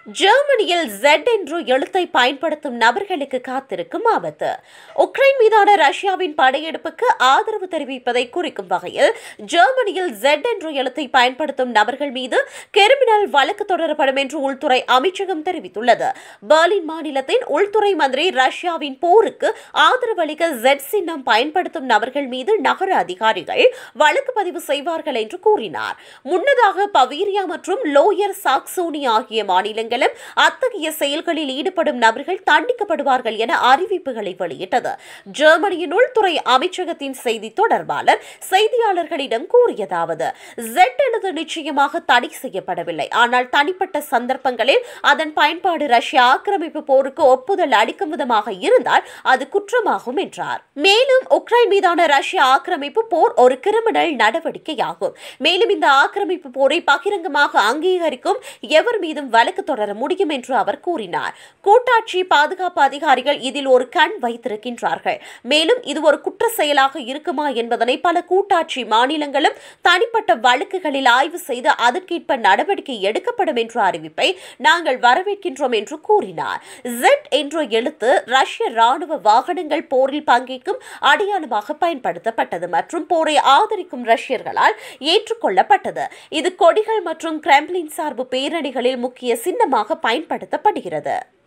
ஜெர்மனியில் Z என்ற எழுத்தை பயன்படுத்தும் நபர்களுக்கு காத்திருக்கும் ஆபத்து உக்ரைன் மீதான ரஷ்யாவின் படையெடுப்புக்கு ஆதரவு தெரிவிப்பதை குறிக்கும் வகையில் ஜெர்மனியில் Z என்ற எழுத்தை பயன்படுத்தும் நபர்கள் மீது கிரிமினல் வழக்கு தொடரப்படும் என்று உள்துறை அமைச்சகம் தெரிவித்துள்ளது பெர்லின் மாநிலத்தின் உள்துறை மந்திரி ரஷ்யாவின் போருக்கு ஆதரவு அளிக்க Z சின்னம் பயன்படுத்தும் நபர்கள் மீது நகர அதிகாரிகள் வழக்கு பதிவு செய்வார்கள் என்று கூறினார் முன்னதாக பவீரியா மற்றும் லோயர் சாக்சோனி ஆகிய மாநிலங்களும் அத்தகைய செயல்களில் ஈடுபடும் நபர்கள் தண்டிக்கப்படுவார்கள் என அறிவிப்புகளை வெளியிட்டது ஜெர்மனியின் உள்துறை அமைச்சகத்தின் செய்தி தொடர்பாளர் செய்தியாளர்களிடம் கூறியதாவது Z எழுது நிச்சயமாக தடை செய்யப்படவில்லை ஆனால் தனிப்பட்ட சந்தர்ப்பங்களில் அதன் பயன்பாடு ரஷ்ய ஆக்கிரமிப்பு போருக்கு ஒப்புதல் அளிக்கும் விதமாக இருந்தால் அது குற்றமாகும் என்றார் மேலும் உக்ரைன் மீதான ரஷ்ய ஆக்கிரமிப்பு போர் ஒரு கிரிமினல் நடவடிக்கையாகும் மேலும் இந்த ஆக்கிரமிப்பு போரை பகிரங்கமாக அங்கீகரிக்கும் எவர் மீதும் வழக்கு தொடர முடியும் என்று அவர் கூறினார் கூட்டாட்சி பாதுகாப்பு அதிகாரிகள் இதில் ஒரு கண் வைத்திருக்கின்றார்கள் மேலும் இது ஒரு குற்ற செயலாக இருக்குமா என்பதனை பல கூட்டாட்சி மாநிலங்களும் தனிப்பட்ட வழக்குகளில் ஆய்வு செய்து அதற்கேற்ப நடவடிக்கை எடுக்கப்படும் என்ற அறிவிப்பை நாங்கள் வரவேற்கின்றோம் என்று கூறினார் Z என்ற எழுத்து ரஷ்ய ராணுவ வாகனங்கள் போரில் பங்கேற்கும் அடையாளமாக பயன்படுத்தப்பட்டது மற்றும் போரை ஆதரிக்கும் ரஷ்யர்களால் ஏற்றுக்கொள்ளப்பட்டது இது கொடிகள் மற்றும் கிரெம்லின் சார்பு பேரணிகளில் முக்கிய சின்னமாக பயன்படுத்தப்படுகிறது